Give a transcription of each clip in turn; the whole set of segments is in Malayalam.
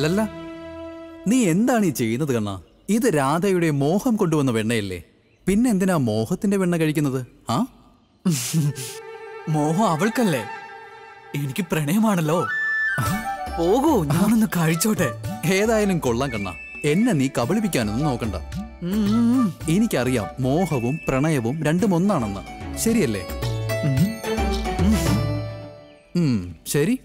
അല്ലല്ല നീ എന്താണ് ഈ ചെയ്യുന്നത് കണ്ണാ ഇത് രാധയുടെ മോഹം കൊണ്ടുവന്ന വെണ്ണയല്ലേ പിന്നെ എന്തിനാ മോഹത്തിന്റെ വെണ്ണ കഴിക്കുന്നത് ആ മോഹം അവൾക്കല്ലേ എനിക്ക് പ്രണയമാണല്ലോ പോകൂ ഞാനൊന്ന് കഴിച്ചോട്ടെ ഏതായാലും കൊള്ളാം കണ്ണ എന്നെ നീ കബളിപ്പിക്കാനൊന്നും നോക്കണ്ട ഉം. എനിക്കറിയാം മോഹവും പ്രണയവും രണ്ടും ഒന്നാണെന്ന് ശരിയല്ലേ ഉം, ശരി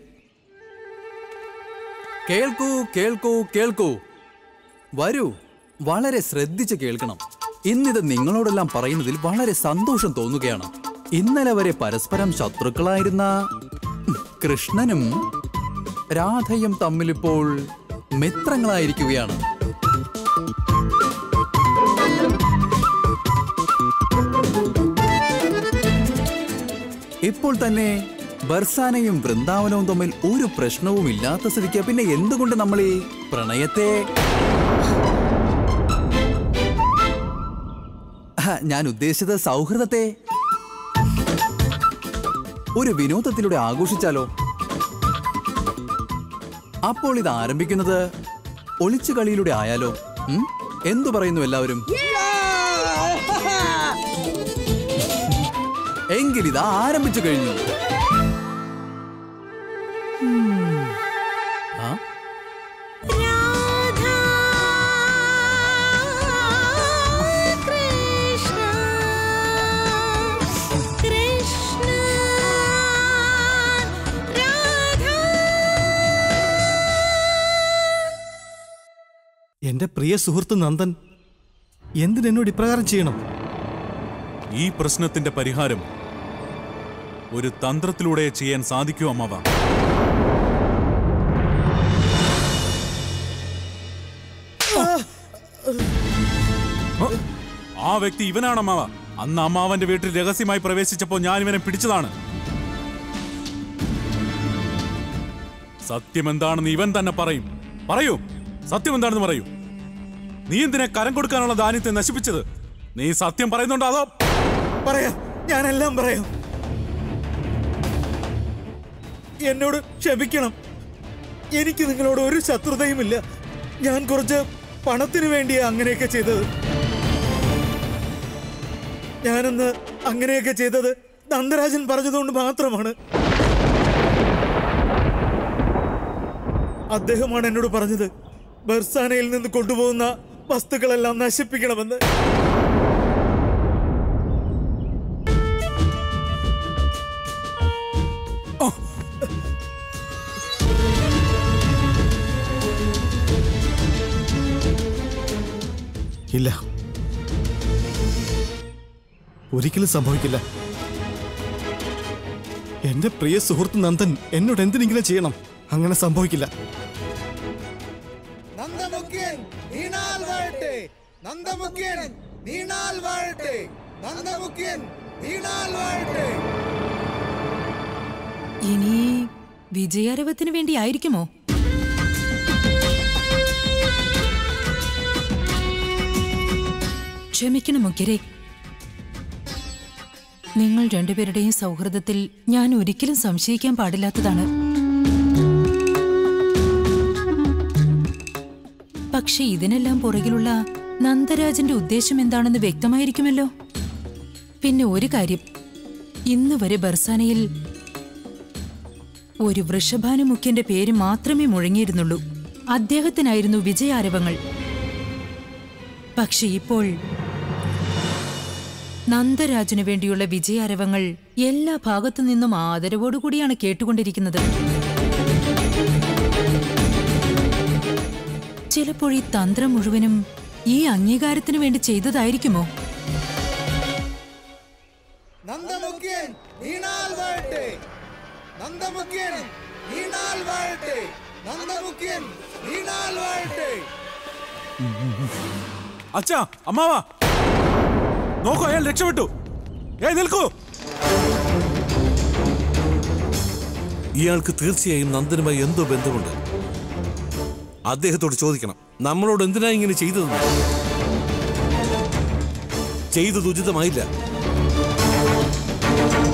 കേൾക്കൂ കേൾക്കൂ കേൾക്കൂ വരൂ വളരെ ശ്രദ്ധിച്ച് കേൾക്കണം ഇന്നിത് നിങ്ങളോടെല്ലാം പറയുന്നതിൽ വളരെ സന്തോഷം തോന്നുകയാണ് ഇന്നലെ വരെ പരസ്പരം ശത്രുക്കളായിരുന്ന ഉം, കൃഷ്ണനും രാധയും തമ്മിലിപ്പോൾ മിത്രങ്ങളായിരിക്കുകയാണ് ഇപ്പോൾ തന്നെ ബർസാനയും വൃന്ദാവനവും തമ്മിൽ ഒരു പ്രശ്നവും ഇല്ലാത്ത സ്ഥിതിക്ക് പിന്നെ എന്തുകൊണ്ട് നമ്മൾ ഈ പ്രണയത്തെ ആ, ഞാൻ ഉദ്ദേശിച്ചത് സൗഹൃദത്തെ ഒരു വിനോദത്തിലൂടെ ആഘോഷിച്ചാലോ അപ്പോൾ ഇത് ആരംഭിക്കുന്നത് ഒളിച്ചു കളിയിലൂടെ ആയാലോ ഉം? എന്തു പറയുന്നു എല്ലാവരും എങ്കിൽ ഇത് ആരംഭിച്ചു കഴിഞ്ഞു ഉം. ആ? രാധാ കൃഷ്ണ കൃഷ്ണ രാധാ എന്റെ പ്രിയ സുഹൃത്ത് നന്ദൻ എന്തിനെന്നോട് ഇപ്രകാരം ചെയ്യണം ഈ പ്രശ്നത്തിന്റെ പരിഹാരം ഒരു തന്ത്രത്തിലൂടെ ചെയ്യാൻ സാധിക്കൂ അമ്മാവ ആ വ്യക്തി ഇവനാണ് അമ്മാവ അന്ന് അമ്മാവന്റെ വീട്ടിൽ രഹസ്യമായി പ്രവേശിച്ചപ്പോൾ ഞാൻ ഇവനെ പിടിച്ചതാണ് സത്യം എന്താണെന്ന് ഇവൻ തന്നെ പറയും പറയൂ സത്യം എന്താണെന്ന് പറയൂ നീ എന്തിനെ കരം കൊടുക്കാനുള്ള ധാന്യത്തെ നശിപ്പിച്ചത് നീ സത്യം പറയുന്നുണ്ടോ അതോ പറയാം ഞാനെല്ലാം പറയാം എന്നോട് ക്ഷമിക്കണം എനിക്ക് നിങ്ങളോട് ഒരു ശത്രുതയുമില്ല ഞാൻ കുറച്ച് പണത്തിന് വേണ്ടിയാ അങ്ങനെയൊക്കെ ചെയ്തത് ഞാനന്ന് അങ്ങനെയൊക്കെ ചെയ്തത് നന്ദരാജൻ പറഞ്ഞതുകൊണ്ട് മാത്രമാണ് അദ്ദേഹമാണ് എന്നോട് പറഞ്ഞത് ബർസാനയിൽ നിന്ന് കൊണ്ടുപോകുന്ന വസ്തുക്കളെല്ലാം നശിപ്പിക്കണമെന്ന് ഇല്ല ഒരിക്കലും സംഭവിക്കില്ല എന്റെ പ്രിയ സുഹൃത്ത് നന്ദൻ എന്നോട് എന്തിനിങ്ങനെ ചെയ്യണം അങ്ങനെ സംഭവിക്കില്ല നന്ദമുഖ്യൻ നീണാൽ വാഴട്ടെ നന്ദമുഖ്യൻ നീണാൽ വാഴട്ടെ നന്ദമുഖ്യൻ നീണാൽ വാഴട്ടെ ഇനി വിജയാരവത്തിന് വേണ്ടി ആയിരിക്കുമോ ക്ഷമിക്കണം മുഖ്യരെ നിങ്ങൾ രണ്ടുപേരുടെയും സൗഹൃദത്തിൽ ഞാൻ ഒരിക്കലും സംശയിക്കാൻ പാടില്ലാത്തതാണ് പക്ഷെ ഇതിനെല്ലാം പുറകിലുള്ള നന്ദരാജന്റെ ഉദ്ദേശം എന്താണെന്ന് വ്യക്തമായിരിക്കുമല്ലോ പിന്നെ ഒരു കാര്യം ഇന്ന് വരെ ബർസാനയിൽ ഒരു വൃഷഭാനുമുഖ്യന്റെ പേര് മാത്രമേ മുഴങ്ങിയിരുന്നുള്ളൂ അദ്ദേഹത്തിനായിരുന്നു വിജയാരവങ്ങൾ പക്ഷെ ഇപ്പോൾ നന്ദരാജനു വേണ്ടിയുള്ള വിജയാരവങ്ങൾ എല്ലാ ഭാഗത്തു നിന്നും ആദരവോടുകൂടിയാണ് കേട്ടുകൊണ്ടിരിക്കുന്നത് ചിലപ്പോൾ ഈ തന്ത്രം മുഴുവനും ഈ അംഗീകാരത്തിനു വേണ്ടി ചെയ്തതായിരിക്കുമോ നന്ദമുഖ്യൻ നീണാൽ വാഴട്ടെ നന്ദമുഖ്യൻ നീണാൽ വാഴട്ടെ നന്ദമുഖ്യൻ നീണാൽ വാഴട്ടെ അച്ഛാ അമ്മാവാ നോക്കൂ അയാൾ രക്ഷപ്പെട്ടു ഏയ് നിൽക്കൂ ഇയാൾക്ക് തീർച്ചയായും നന്ദനുമായി എന്തോ ബന്ധമുണ്ട് അദ്ദേഹത്തോട് ചോദിക്കണം നമ്മളോട് എന്തിനാ ഇങ്ങനെ ചെയ്തതെന്ന് ചെയ്തത് ഉചിതമായില്ല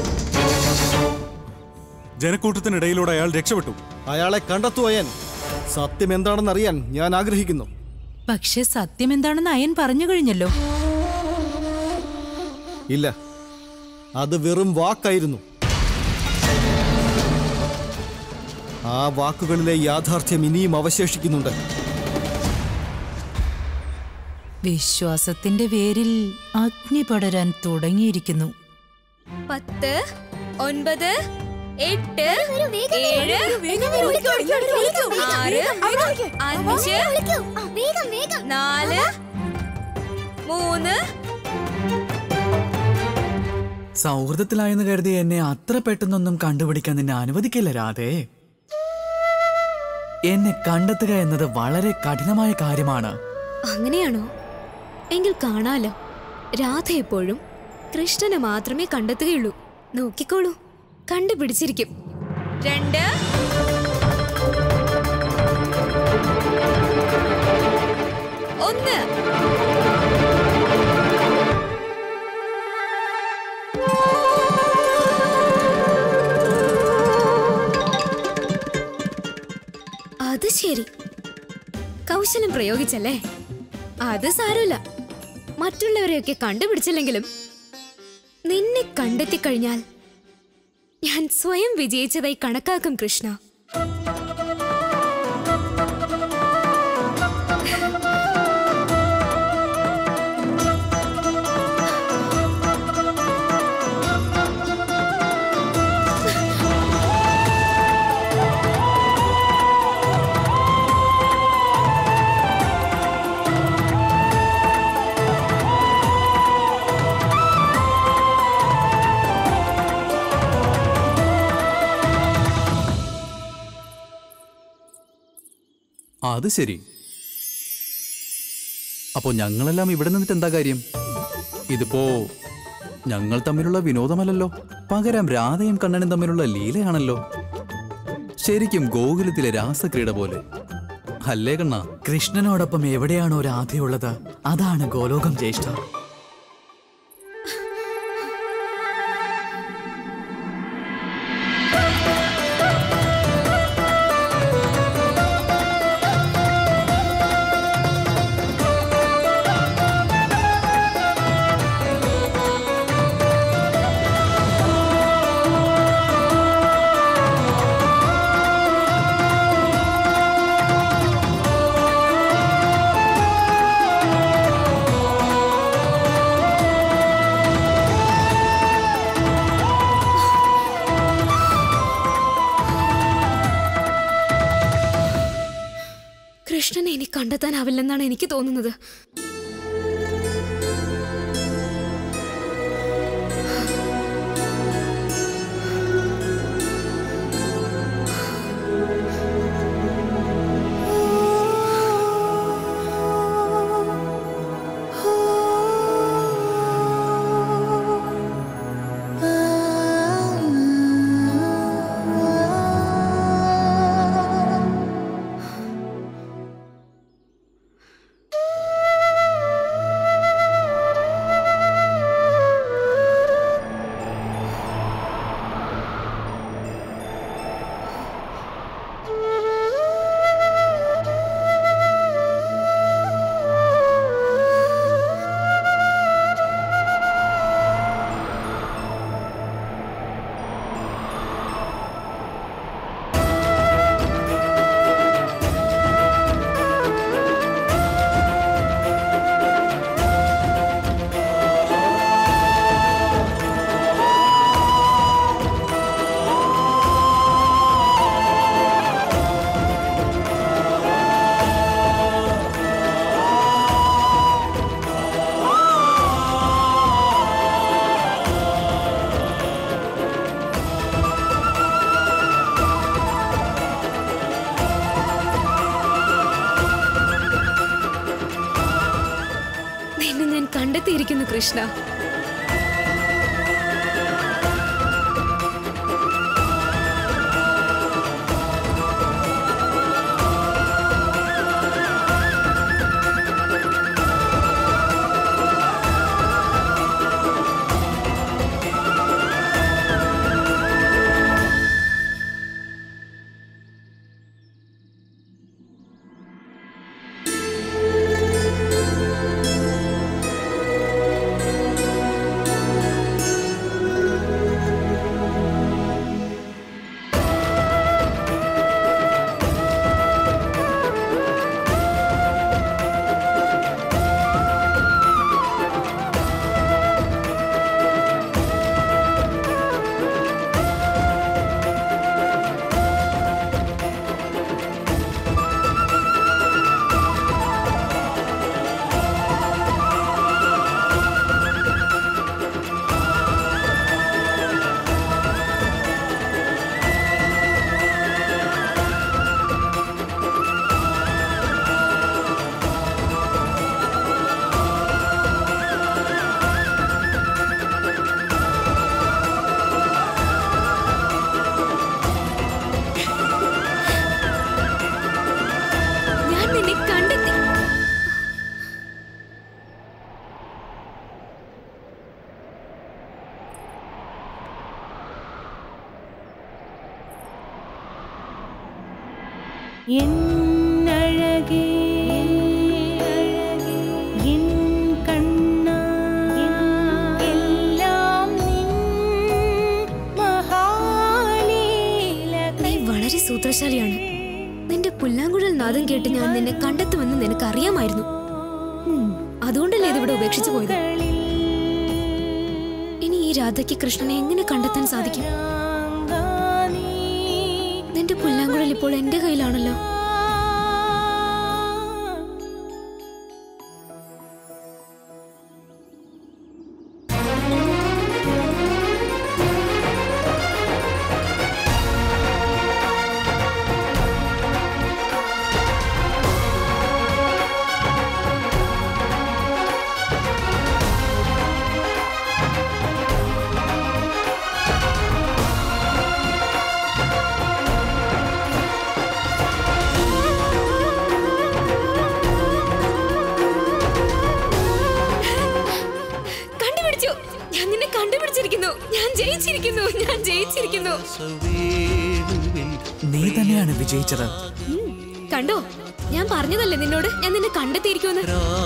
ജനക്കൂട്ടത്തിനിടയിലൂടെ അയാൾ രക്ഷപ്പെട്ടു അയാളെ കണ്ടെത്തുവയൻ സത്യം എന്താണെന്ന് അറിയാൻ ഞാൻ ആഗ്രഹിക്കുന്നു പക്ഷെ സത്യം എന്താണെന്ന് അയൻ പറഞ്ഞു കഴിഞ്ഞല്ലോ ഇല്ല അത് വെറും വാക്കായിരുന്നു ആ വാക്കുകളിലെ യാഥാർത്ഥ്യം ഇനിയും അവശേഷിക്കുന്നുണ്ട് വിശ്വാസത്തിന്റെ പേരിൽ അഗ്നി പടരാൻ തുടങ്ങിയിരിക്കുന്നു പത്ത് ഒൻപത് എട്ട് ഏഴ് ആറ് അഞ്ച് നാല് മൂന്ന് സൗഹൃദത്തിലായെന്ന് കരുതി എന്നെ അത്ര പെട്ടെന്നൊന്നും കണ്ടുപിടിക്കാൻ നിന്നെ അനുവദിക്കില്ല രാധേ എന്നെ കണ്ടെത്തുക എന്നത് വളരെ കഠിനമായ കാര്യമാണ് അങ്ങനെയാണോ എങ്കിൽ കാണാലോ രാധ എപ്പോഴും കൃഷ്ണനെ മാത്രമേ കണ്ടെത്തുകയുള്ളൂ നോക്കിക്കോളൂ കണ്ടുപിടിച്ചിരിക്കും രണ്ട് ഒന്ന് അത് ശരി കൗശലം പ്രയോഗിച്ചല്ലേ അത് സാരമില്ല മറ്റുള്ളവരെയൊക്കെ കണ്ടുപിടിച്ചില്ലെങ്കിലും നിന്നെ കണ്ടെത്തി കഴിഞ്ഞാൽ ഞാൻ സ്വയം വിജയിച്ചതായി കണക്കാക്കും കൃഷ്ണ അത് ശരി അപ്പോ ഞങ്ങളെല്ലാം ഇവിടെ നിന്നിട്ട് എന്താ കാര്യം ഇതിപ്പോ ഞങ്ങൾ തമ്മിലുള്ള വിനോദമല്ലല്ലോ പകരം രാധയും കണ്ണനും തമ്മിലുള്ള ലീലയാണല്ലോ ശരിക്കും ഗോകുലത്തിലെ രാസക്രീഡ പോലെ അല്ലേ കണ്ണ കൃഷ്ണനോടൊപ്പം എവിടെയാണോ രാധയുള്ളത് അതാണ് ഗോലോകം ജ്യേഷ്ഠ കൃഷ്ണനെ ഇനി കണ്ടെത്താനാവില്ലെന്നാണ് എനിക്ക് തോന്നുന്നത് നിന്നെ ഞാൻ കണ്ടെത്തിയിരിക്കുന്നു കൃഷ്ണ എന്നഴകേ എൻ കണ്ണാ എല്ലാം നിൻ മഹാലീല നീ വളരെ സൂത്രശാലിയാണ് നിന്റെ പുല്ലാങ്കുഴൽ നാദം കേട്ട് ഞാൻ നിന്നെ കണ്ടെത്തുമെന്ന് നിനക്ക് അറിയാമായിരുന്നു ഉം, അതുകൊണ്ടല്ലേ ഇതിവിടെ ഉപേക്ഷിച്ചു പോയത് ഇനി ഈ രാധയ്ക്ക് കൃഷ്ണനെ എങ്ങനെ കണ്ടെത്താൻ സാധിക്കും നിന്റെ പുല്ലാങ്കുഴൽ ഇപ്പോൾ എന്റെ കയ്യിലാണല്ലോ കണ്ടുപിടിച്ചു ഞാൻ നിന്നെ കണ്ടുപിടിച്ചിരിക്കുന്നു ഞാൻ ജയിച്ചിരിക്കുന്നു ഞാൻ ജയിച്ചിരിക്കുന്നു നീ തന്നെയാണ് വിജയിച്ചത് ഉം, കണ്ടോ ഞാൻ പറഞ്ഞതല്ലേ നിന്നോട് ഞാൻ നിന്നെ കണ്ടെത്തിയിരിക്കുമെന്ന്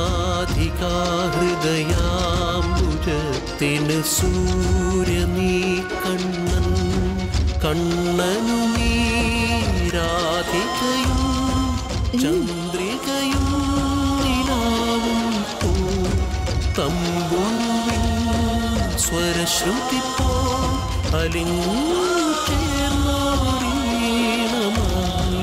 ഹൃദയാംബുജത്തിന് സൂര്യ നീ കണ്ണൻ കണ്ണനു നീ രാധികയും ചന്ദ്രികയും നിലാവും പോ തമ്പുരുവിൻ സ്വരശ്രുതി പോ അലിഞ്ഞു ചേർന്നീണമായി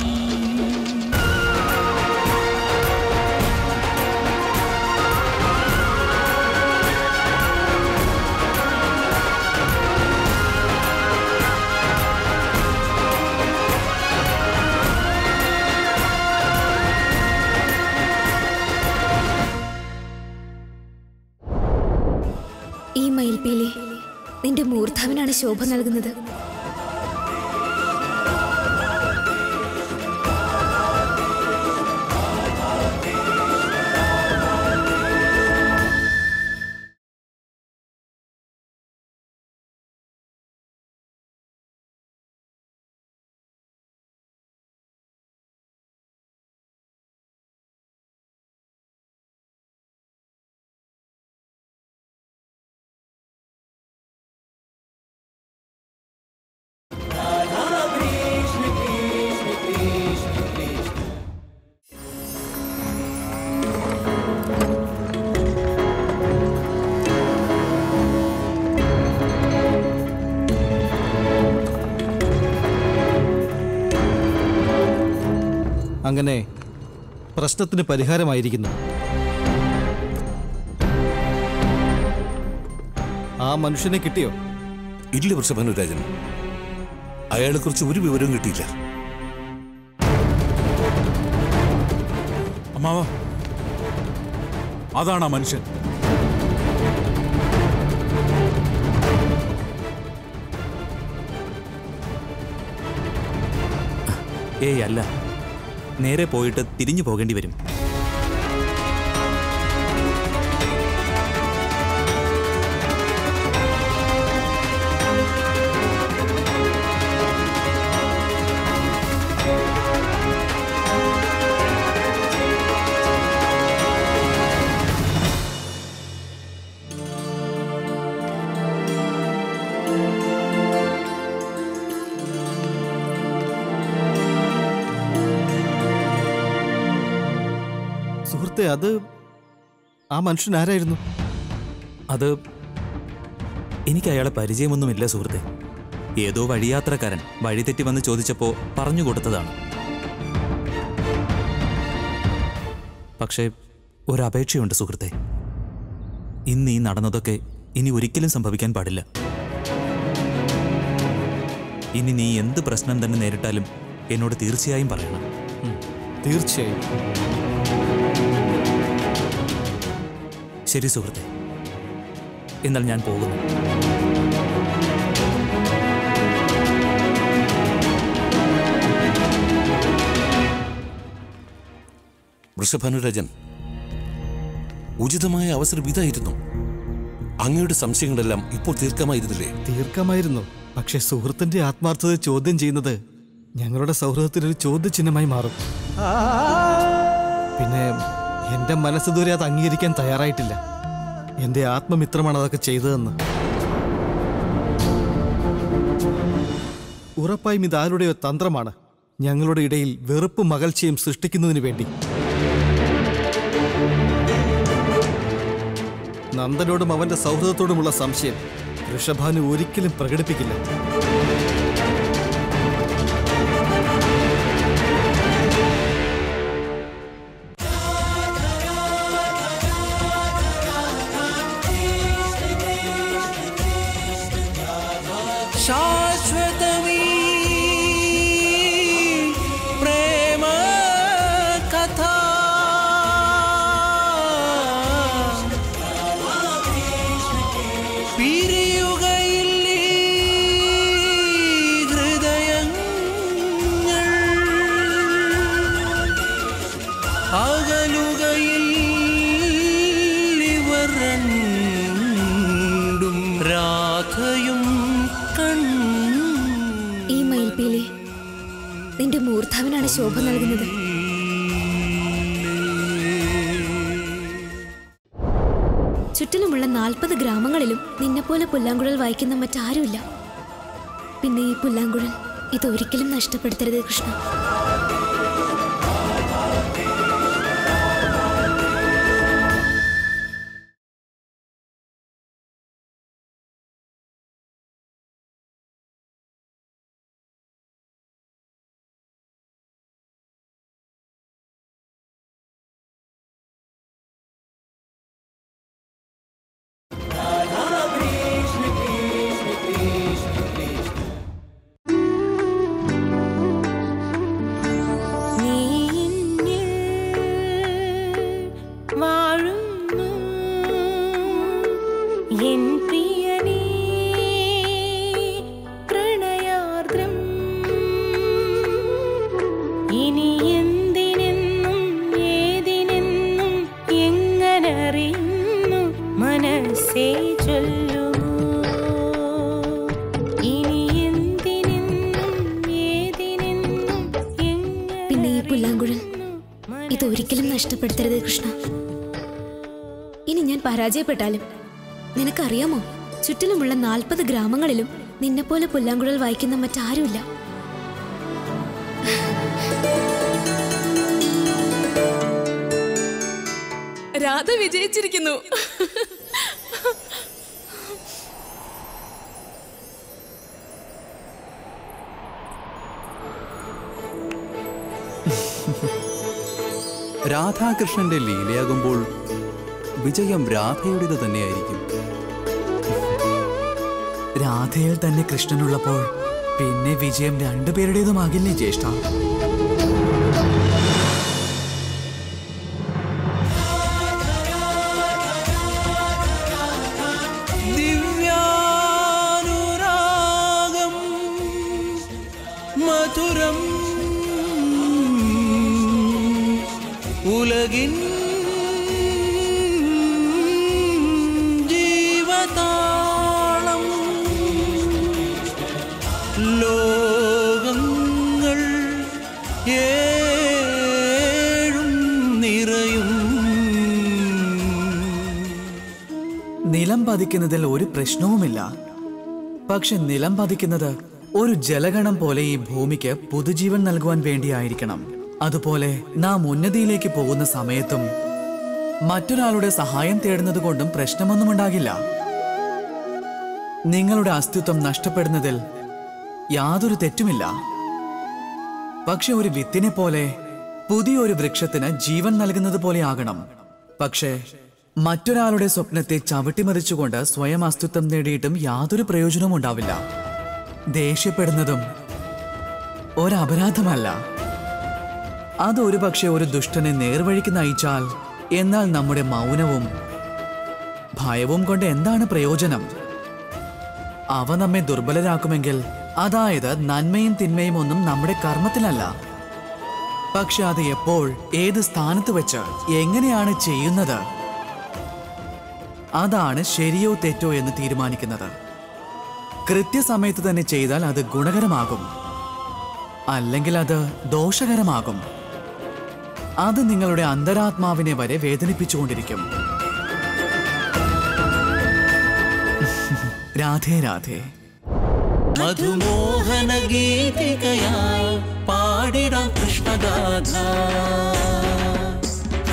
ഈ മയിൽപ്പീലി നിന്റെ മൂർധാവിനാണ് ശോഭ നൽകുന്നത് അങ്ങനെ പ്രശ്നത്തിന് പരിഹാരമായിരിക്കുന്നു ആ മനുഷ്യനെ കിട്ടിയോ ഇല്ല വൃഷഭനുരാജൻ അയാളെക്കുറിച്ച് ഒരു വിവരവും കിട്ടിയില്ല അമ്മാവ അതാണ് ആ മനുഷ്യൻ ഏയ് അല്ല നേരെ പോയിട്ട് തിരിഞ്ഞു പോകേണ്ടി വരും സുഹൃത്തെ അത് ആ മനുഷ്യൻ ആരായിരുന്നു അത് എനിക്ക് അയാളെ പരിചയമൊന്നുമില്ല സുഹൃത്തെ ഏതോ വഴിയാത്രക്കാരൻ വഴിതെറ്റി വന്ന് ചോദിച്ചപ്പോ പറഞ്ഞു കൊടുത്തതാണ് പക്ഷേ ഒരപേക്ഷയുണ്ട് സുഹൃത്തെ ഇന്ന് ഈ നടന്നതൊക്കെ ഇനി ഒരിക്കലും സംഭവിക്കാൻ പാടില്ല ഇനി നീ എന്ത് പ്രശ്നം തന്നെ നേരിട്ടാലും എന്നോട് തീർച്ചയായും പറയണം തീർച്ചയായും ശരി സുഹൃത്തെ എന്നാൽ ഞാൻ പോകുന്നു വൃഷഭനുരാജൻ ഉചിതമായ അവസരം ഇതായിരുന്നു അങ്ങയുടെ സംശയങ്ങളെല്ലാം ഇപ്പോൾ തീർക്കാമായിരുന്നില്ലേ തീർക്കാമായിരുന്നു പക്ഷെ സുഹൃത്തിന്റെ ആത്മാർത്ഥത ചോദ്യം ചെയ്യുന്നത് ഞങ്ങളുടെ സൗഹൃദത്തിനൊരു ചോദ്യചിഹ്നമായി മാറും പിന്നെ എൻ്റെ മനസ്സിതുവരെ അത് അംഗീകരിക്കാൻ തയ്യാറായിട്ടില്ല എൻ്റെ ആത്മമിത്രമാണ് അതൊക്കെ ചെയ്തതെന്ന് ഉറപ്പായും ഇത് ആരുടെയോ തന്ത്രമാണ് ഞങ്ങളുടെ ഇടയിൽ വെറുപ്പും മകൾച്ചയും സൃഷ്ടിക്കുന്നതിന് വേണ്ടി നന്ദനോടും അവന്റെ സൗഹൃദത്തോടുമുള്ള സംശയം ഋഷഭാനു ഒരിക്കലും പ്രകടിപ്പിക്കില്ല शाश्वतमी प्रेम कथा പിരിയുകയില്ലേ ഹൃദയങ്ങൾ അകലുകയിൽ ഇവർ രണ്ടും രാധയും കണ്ണും ഈ മയിൽപ്പീലി നിന്റെ മൂർധാവിനാണ് ശോഭ നൽകുന്നത് ചുറ്റിലുമുള്ള നാൽപ്പത് ഗ്രാമങ്ങളിലും നിന്നെപ്പോലെ പുല്ലാങ്കുഴൽ വായിക്കുന്ന മറ്റാരുമില്ല പിന്നെ ഈ പുല്ലാങ്കുഴൽ ഇതൊരിക്കലും നഷ്ടപ്പെടുത്തരുത് കൃഷ്ണ നീ എന്നിൽ വാഴുന്നു എൻ പ്രിയനേ പ്രണയാർദ്രം ഇനി എന്തിനെന്നും ഏതിനെന്നും എങ്ങനറിയുന്നു മനസ്സേ ചൊല്ലുമോ ഇനി എന്തിനെന്നും ഏതിനെന്നും പിന്നെ ഈ പുല്ലാങ്കുഴൽ ഇതൊരിക്കലും നഷ്ടപ്പെടുത്തരുത് കൃഷ്ണ ഇനി ഞാൻ പരാജയപ്പെട്ടാലും നിനക്കറിയാമോ ചുറ്റിലുമുള്ള നാൽപ്പത് ഗ്രാമങ്ങളിലും നിന്നെപ്പോലെ പുല്ലാങ്കുഴൽ വായിക്കുന്ന മറ്റാരുമില്ല രാധ വിജയിച്ചിരിക്കുന്നു രാധാകൃഷ്ണന്റെ ലീലയാകുമ്പോൾ വിജയം രാധയുടേത് തന്നെയായിരിക്കും രാധയിൽ തന്നെ കൃഷ്ണനുള്ളപ്പോൾ പിന്നെ വിജയം രണ്ടുപേരുടേതുമാകില്ലേ ജ്യേഷ്ഠ ദിവ്യാനുരാഗം മധുരം ഉലകിൻ ജീവതാളം ലോകങ്ങൾ ഏഴും നിറയും നിലം പതിക്കുന്നതിൽ ഒരു പ്രശ്നവുമില്ല പക്ഷെ നിലം പതിക്കുന്നത് ഒരു ജലഗണം പോലെ ഈ ഭൂമിക്ക് പുതുജീവൻ നൽകുവാൻ വേണ്ടിയായിരിക്കണം അതുപോലെ നാം ഉന്നതിയിലേക്ക് പോകുന്ന സമയത്തും മറ്റൊരാളുടെ സഹായം തേടുന്നത് കൊണ്ടും പ്രശ്നമൊന്നും ഉണ്ടാകില്ല നിങ്ങളുടെ അസ്തിത്വം നഷ്ടപ്പെടുന്നതിൽ യാതൊരു തെറ്റുമില്ല പക്ഷെ ഒരു വിത്തിനെ പോലെ പുതിയൊരു വൃക്ഷത്തിന് ജീവൻ നൽകുന്നത് പോലെ ആകണം പക്ഷേ മറ്റൊരാളുടെ സ്വപ്നത്തെ ചവിട്ടിമറിച്ചുകൊണ്ട് സ്വയം അസ്തിത്വം നേടിയിട്ടും യാതൊരു പ്രയോജനവും ഉണ്ടാവില്ല ദേഷ്യപ്പെടുന്നതും ഒരപരാധമല്ല അത് ഒരുപക്ഷെ ഒരു ദുഷ്ടനെ നേർവഴിക്ക് നയിച്ചാൽ എന്നാൽ നമ്മുടെ മൗനവും ഭയവും കൊണ്ട് എന്താണ് പ്രയോജനം അവ നമ്മെ ദുർബലരാക്കുമെങ്കിൽ അതായത് നന്മയും തിന്മയും ഒന്നും നമ്മുടെ കർമ്മത്തിലല്ല പക്ഷെ അത് എപ്പോൾ ഏത് സ്ഥാനത്ത് വെച്ച് എങ്ങനെയാണ് ചെയ്യുന്നത് അതാണ് ശരിയോ തെറ്റോ എന്ന് തീരുമാനിക്കുന്നത് കൃത്യസമയത്ത് തന്നെ ചെയ്താൽ അത് ഗുണകരമാകും അല്ലെങ്കിൽ അത് ദോഷകരമാകും അത് നിങ്ങളുടെ അന്തരാത്മാവിനെ വരെ വേദനിപ്പിച്ചുകൊണ്ടിരിക്കും രാധേ രാധേ മധുമോഹന ഗീതികയായി പാടിടാം കൃഷ്ണഗാഥ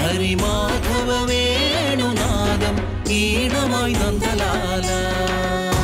ഹരിമാധവ വേണുനാദം ഈണമായി നന്ദലാല